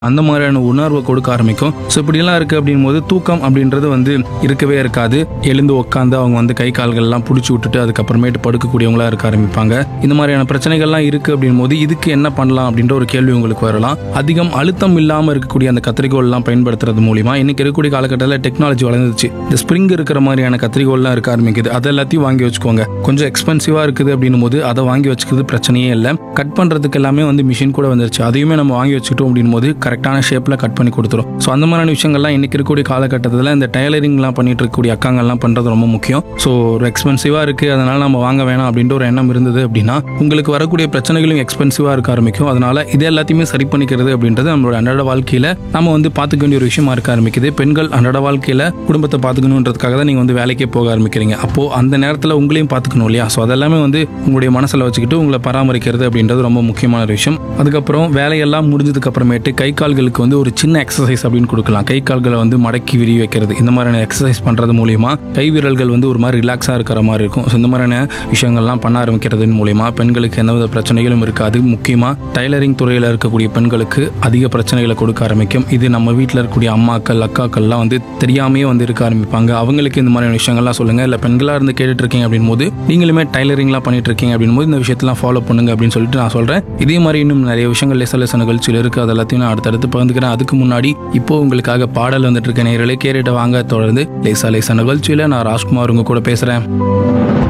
அந்த மாதிரியான உணர்வை கொடுக்க ஆரம்பிக்கும் ஸோ இப்படியெல்லாம் இருக்குது அப்படின் போது தூக்கம் அப்படின்றது வந்து இருக்கவே இருக்காது எழுந்து உட்காந்து அவங்க வந்து கை கால்கள்லாம் பிடிச்சி விட்டுட்டு அதுக்கப்புறமேட்டு படுக்கக்கூடியவங்களா இருக்க ஆரம்பிப்பாங்க இந்த மாதிரியான பிரச்சனைகள்லாம் இருக்குது அப்படின் போது இதுக்கு என்ன பண்ணலாம் அப்படின்ற ஒரு கேள்வி உங்களுக்கு வரலாம் அதிகம் அழுத்தம் இல்லாமல் இருக்கக்கூடிய அந்த கத்திரிக்கோல்லாம் பயன்படுத்துறது மூலிமா இன்னைக்கு இருக்கக்கூடிய காலகட்டத்தில் டெக்னாலஜி வளர்ந்துச்சு இந்த ஸ்ப்ரிங் இருக்கிற மாதிரியான கத்திரிக்கோல்லாம் இருக்க ஆரம்பிக்குது அதை எல்லாத்தையும் வாங்கி வச்சுக்கோங்க கொஞ்சம் எக்ஸ்பென்சிவாக இருக்குது அப்படின்னும் போது அதை வாங்கி வச்சுக்கிறது பிரச்சனையே இல்லை கட் பண்ணுறதுக்கு எல்லாமே வந்து மிஷின் கூட வந்துருச்சு அதையுமே நம்ம வாங்கி வச்சுக்கிட்டோம் அப்படின்னும் போது கரெக்டான ஷேப்பில் கட் பண்ணி கொடுத்துரும் ஸோ அந்த மாதிரியான விஷயங்கள்லாம் இன்னைக்கு இருக்கக்கூடிய காலகட்டத்தில் இந்த டெய்லரிங்லாம் பண்ணிட்டு இருக்கக்கூடிய அக்காங்கள்லாம் பண்ணுறது ரொம்ப முக்கியம் ஸோ ஒரு எக்ஸ்பென்சிவாக இருக்குது அதனால நம்ம வாங்க வேணாம் அப்படின்ற ஒரு எண்ணம் இருந்தது அப்படின்னா உங்களுக்கு வரக்கூடிய பிரச்சனைகளும் எக்ஸ்பென்சிவாக இருக்க ஆரம்பிக்கும் அதனால இது எல்லாத்தையுமே சரி பண்ணிக்கிறது அப்படின்றது நம்மளோட அன்றாட வாழ்க்கையில் நம்ம வந்து பார்த்துக்க வேண்டிய ஒரு விஷயமா இருக்க ஆரம்பிக்குது பெண்கள் அன்றாட வாழ்க்கையில் குடும்பத்தை பார்த்துக்கணுன்றதுக்காக தான் நீங்கள் வந்து வேலைக்கே போக ஆரம்பிக்கிறீங்க அப்போ அந்த நேரத்தில் உங்களையும் பார்த்துக்கணும் இல்லையா ஸோ அதெல்லாமே வந்து உங்களுடைய மனசில் வச்சுக்கிட்டு உங்களை பராமரிக்கிறது அப்படின்றது ரொம்ப முக்கியமான ஒரு விஷயம் அதுக்கப்புறம் வேலையெல்லாம் முடிஞ்சதுக்கு அப்புறமேட்டு கை கால்களுக்கு வந்து ஒரு சின்ன எக்ஸசைஸ் அப்படின்னு கொடுக்கலாம் கை கால்களை வந்து மடக்கி விரி வைக்கிறது இந்த மாதிரியான எக்ஸசைஸ் பண்ணுறது மூலியமா கை விரல்கள் வந்து ஒரு மாதிரி ரிலாக்ஸாக இருக்கிற மாதிரி இருக்கும் ஸோ இந்த மாதிரியான விஷயங்கள்லாம் பண்ண ஆரம்பிக்கிறதன் மூலியமா பெண்களுக்கு எந்தவித பிரச்சனைகளும் இருக்காது முக்கியமாக டைலரிங் துறையில் இருக்கக்கூடிய பெண்களுக்கு அதிக பிரச்சனைகளை கொடுக்க ஆரம்பிக்கும் இது நம்ம வீட்டில் இருக்கக்கூடிய அம்மாக்கள் அக்காக்கள்லாம் வந்து தெரியாமையே வந்து இருக்க ஆரம்பிப்பாங்க அவங்களுக்கு இந்த மாதிரியான விஷயங்கள்லாம் சொல்லுங்க இல்லை பெண்களாக இருந்து கேட்டுட்டு இருக்கீங்க அப்படின் போது நீங்களுமே டைலரிங்லாம் பண்ணிட்டு இருக்கீங்க அப்படின் போது இந்த விஷயத்தெல்லாம் ஃபாலோ பண்ணுங்க அப்படின்னு சொல்லிட்டு நான் சொல்கிறேன் இதே மாதிரி இன்னும் நிறைய விஷயங்கள் லேச லேச நிகழ்ச்சியில் இருக்குது அது எல்லாத்தையும் நான் அடுத்தடுத்து பகிர்ந்துக்கிறேன் அதுக்கு முன்னாடி இப்போ உங்களுக்காக பாடல் வந்துட்டு இருக்க நேரலே கேட்டுட்டு வாங்க தொடர்ந்து லேசா லேசா நிகழ்ச்சியில் நான் ராஜ்குமார் உங்க கூட பேசுகிறேன்